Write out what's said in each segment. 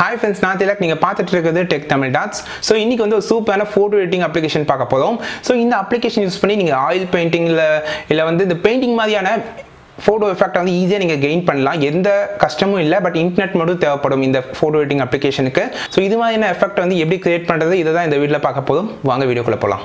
hi friends நான் திலக் நீங்கள் பார்த்துட்டு இருக்கிறது டெக் தமிழ் டாட்ஸ் ஸோ இன்னைக்கு வந்து ஒரு சூப்பரான ஃபோட்டோ எடிட்டிங் அப்ளிகேஷன் பார்க்க போதும் ஸோ இந்த அப்ளிகேஷன் யூஸ் பண்ணி நீங்கள் ஆயில் பெயிண்டிங்கில் இல்லை வந்து இந்த பெயிண்டிங் மாதிரியான ஃபோட்டோ எஃபெக்ட் வந்து ஈஸியாக நீங்கள் கெயின் பண்ணலாம் எந்த கஷ்டமும் இல்லை பட் இன்டர்நெட் மட்டும் தேவைப்படும் இந்த ஃபோட்டோ எடிட்டிங் அப்ளிகேஷனுக்கு ஸோ இது மாதிரியான எஃபெக்ட் வந்து எப்படி கிரியேட் பண்ணுறது இதை தான் இந்த வீடியோவில் பார்க்க போதும் வாங்க வீடியோக்குள்ளே போகலாம்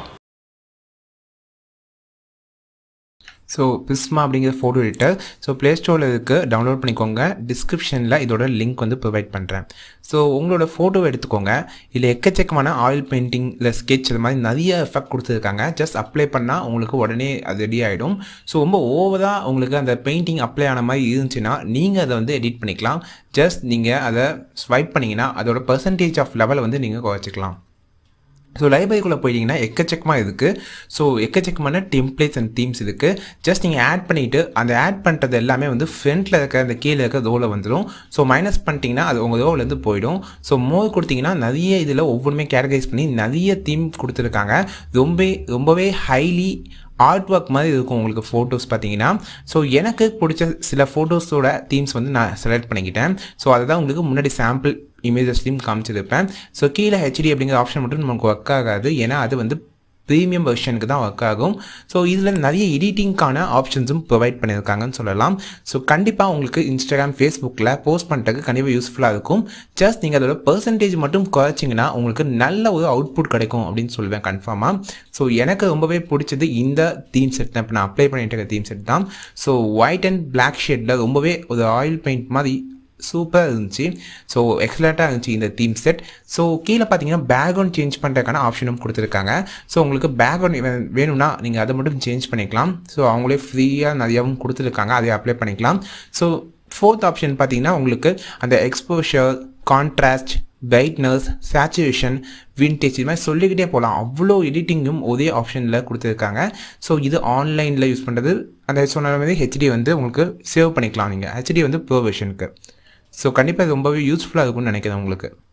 ஸோ பிஸ்மா அப்படிங்கிற ஃபோட்டோ எடிட்டர் ஸோ ப்ளே ஸ்டோரில் இருக்கு டவுன்லோட் பண்ணிக்கோங்க டிஸ்கிரிப்ஷனில் இதோட லிங்க் வந்து ப்ரொவைட் பண்ணுறேன் ஸோ உங்களோட ஃபோட்டோவை எடுத்துக்கோங்க இல்லை எக்கச்சக்கமான ஆயில் பெயிண்டிங் இல்லை ஸ்கெட்ச் இது மாதிரி நிறைய எஃபெக்ட் கொடுத்துருக்காங்க ஜஸ்ட் அப்ளை பண்ணால் உங்களுக்கு உடனே அது ரெடி ஆகிடும் ஸோ ரொம்ப ஓவராக உங்களுக்கு அந்த பெயிண்டிங் அப்ளை ஆன மாதிரி இருந்துச்சுன்னா நீங்கள் அதை வந்து எடிட் பண்ணிக்கலாம் ஜஸ்ட் நீங்கள் அதை ஸ்வைப் பண்ணிங்கன்னா அதோட பர்சன்டேஜ் ஆஃப் லெவலை வந்து நீங்கள் குறைச்சிக்கலாம் ஸோ லைப்ரரிக்குள்ளே போயிட்டீங்கன்னா எக்கச்சக்கமாக இருக்குது ஸோ எக்கச்சக்கமான டெம்ப்ளேட்ஸ் அண்ட் தீம்ஸ் இருக்குது ஜஸ்ட் நீங்கள் ஆட் பண்ணிவிட்டு அந்த ஆட் பண்ணுறது எல்லாமே வந்து ஃப்ரண்ட்டில் இருக்க அந்த கீழே இருக்க ரோவில் வந்துடும் ஸோ மைனஸ் பண்ணிட்டீங்கன்னா அது உங்கள் ரோவ்லேருந்து போயிடும் ஸோ மோர் கொடுத்தீங்கன்னா நிறைய இதில் ஒவ்வொன்றுமே கேட்டகரைஸ் பண்ணி நிறைய தீம் கொடுத்துருக்காங்க ரொம்ப ரொம்பவே ஹைலி ஆர்ட் ஒர்க் மாதிரி இருக்கும் உங்களுக்கு ஃபோட்டோஸ் பார்த்தீங்கன்னா ஸோ எனக்கு பிடிச்ச சில ஃபோட்டோஸோட தீம்ஸ் வந்து நான் செலக்ட் பண்ணிக்கிட்டேன் ஸோ அதை தான் உங்களுக்கு முன்னாடி சாம்பிள் இமேஜஸ்லையும் காமிச்சிருப்பேன் ஸோ கீழே ஹெச்டி அப்படிங்கிற ஆப்ஷன் மட்டும் நமக்கு ஒர்க் ஆகாது ஏன்னா அது வந்து ப்ரீமியம் வெர்ஷனுக்கு தான் ஒர்க் ஆகும் ஸோ இதில் நிறைய எடிட்டிங்க்கான ஆப்ஷன்ஸும் ப்ரொவைட் பண்ணியிருக்காங்கன்னு சொல்லலாம் ஸோ கண்டிப்பாக உங்களுக்கு இன்ஸ்டாகிராம் ஃபேஸ்புக்கில் போஸ்ட் பண்ணுறதுக்கு கண்டிப்பாக யூஸ்ஃபுல்லாக இருக்கும் ஜஸ்ட் நீங்கள் அதோட பர்சன்டேஜ் மட்டும் குறைச்சிங்கன்னா உங்களுக்கு நல்ல ஒரு அவுட்புட் கிடைக்கும் அப்படின்னு சொல்லுவேன் கன்ஃபார்மாக ஸோ எனக்கு ரொம்பவே பிடிச்சது இந்த தீம் செட் தான் இப்போ நான் அப்ளை பண்ணிட்டு இருக்க தீம் செட் தான் ஸோ ஒயிட் அண்ட் பிளாக் ஷேட்டில் ரொம்பவே ஒரு ஆயில் பெயிண்ட் மாதிரி சூப்பராக இருந்துச்சு ஸோ எக்ஸலண்ட்டாக இருந்துச்சு இந்த தீம் செட் ஸோ கீழே பார்த்தீங்கன்னா பேக்ரவுண்ட் சேஞ்ச் பண்ணுறதுக்கான ஆப்ஷனும் கொடுத்துருக்காங்க ஸோ உங்களுக்கு பேக்ரவுண்ட் வேணும்னா நீங்கள் அதை மட்டும் சேஞ்ச் பண்ணிக்கலாம் ஸோ அவங்களே ஃப்ரீயாக நிறையாவும் கொடுத்துருக்காங்க அதை அப்ளை பண்ணிக்கலாம் ஸோ ஃபோர்த் ஆப்ஷன் பார்த்தீங்கன்னா உங்களுக்கு அந்த exposure contrast brightness saturation vintage இது மாதிரி சொல்லிக்கிட்டே போகலாம் அவ்வளோ எடிட்டிங்கும் ஒரே ஆப்ஷனில் கொடுத்துருக்காங்க ஸோ இது ஆன்லைனில் யூஸ் பண்ணுறது அந்த சொன்ன மாதிரி ஹெச்டி வந்து உங்களுக்கு சேவ் பண்ணிக்கலாம் நீங்கள் ஹெச்டி வந்து ப்ரோ வெர்ஷனுக்கு ஸோ கண்டிப்பாக இது ரொம்பவே யூஸ்ஃபுல்லாக இருக்கும்னு நினைக்கிறேன் உங்களுக்கு